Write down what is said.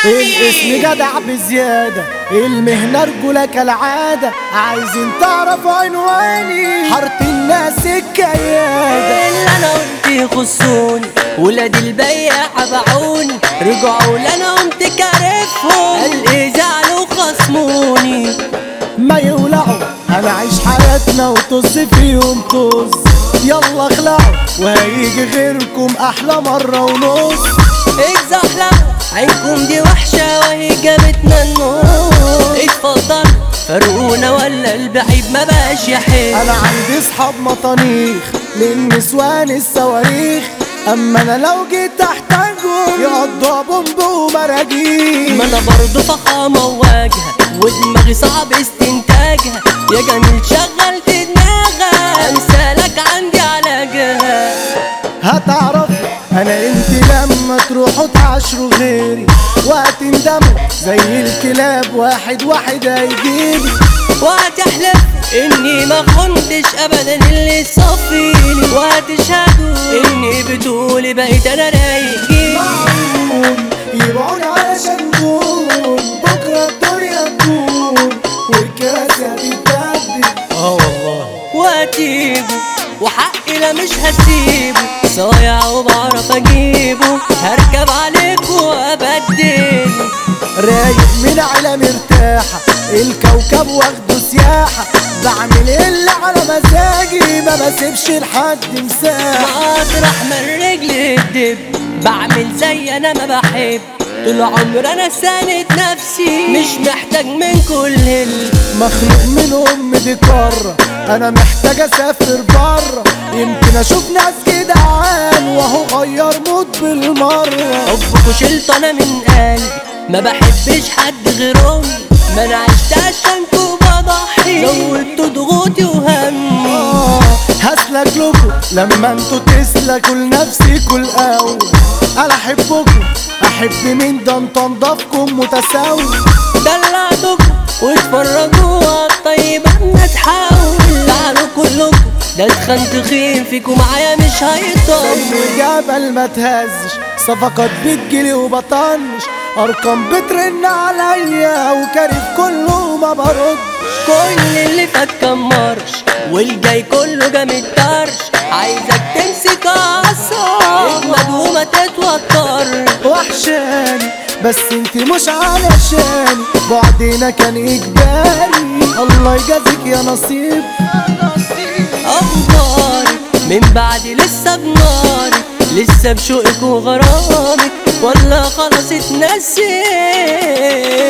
الاسم جدع بزيادة المهنة رجولة كالعادة عايزين تعرفوا عنواني حارة الناس الكيادة اللي انا قلت يخصوني ولاد البياع باعوني رجعوا لنا قمت كارفهم قال ايه زعلوا خصموني ما يولعوا هنعيش حياتنا وطز فيهم طز يلا اخلعوا وهيجي غيركم احلى مرة ونص اتزحلقوا عينكم دي وحشة وهي جابتنا النور اتفضل فرقونا ولا البعيد ما بقاش يحل انا عندي صحاب مطانيخ للنسوان الصواريخ اما انا لو جيت احتاجهم يقضوا بومب ومراجيح ما انا برضه فخامة وواجهة ودماغي صعب استنتاجها يا جميل شغلت دماغك امثالك عندي على جهة هتعرف انا انت لما تروحوا تعاشروا غيري وهتندموا زي الكلاب واحد واحد هيجيلي وهتحلف اني ما خنتش ابدا اللي صفيني وهتشهدوا اني بتقولي بقيت انا رايق جيلي معقول يبعون علشان دول بكره الدنيا تدور والكراسي هتتبدل اه والله وهتيجوا وحقي لا مش هسيبه صايع وبعرف اجيبه هركب عليك وابدل رايق من عيلة مرتاحة الكوكب واخده سياحة بعمل اللي على مزاجي ما بسيبش لحد مساحة مطرح ما الرجل الدب بعمل زي انا ما بحب طول عمري انا ساند نفسي مش محتاج من كل ال مخلوق من ام دي قارة انا محتاج اسافر بره يمكن اشوف ناس جدعان وهو غير مود بالمرة حبكوا شلت انا من قلبي ما بحبش حد غيرهم ما انا عشت عشانكوا بضحي زودتوا ضغوطي وهمي آه، هسلك لكم لما انتوا تسلكوا لنفسكوا الاول انا احبكم احب مين ده انتوا نضافكم متساوي دلعتكم واتفرجوا عالطيبة ما تحاول تعالوا كلكم ده اتخن تخين فيكم معايا مش هيطول الجبل ما تهزش صفقات بتجيلي وبطنش ارقام بترن عليا وكارف كله ما برد كل اللي فات كان مرش والجاي كله جامد طرش عايزك تمسك اعصاب اجمد وما تتوتر وحشاني بس انت مش علشاني بعدنا كان اجباري الله يجازيك يا نصيب اخبارك من بعد لسه بنارك لسه بشوقك وغرامك ولا خلاص اتنسيت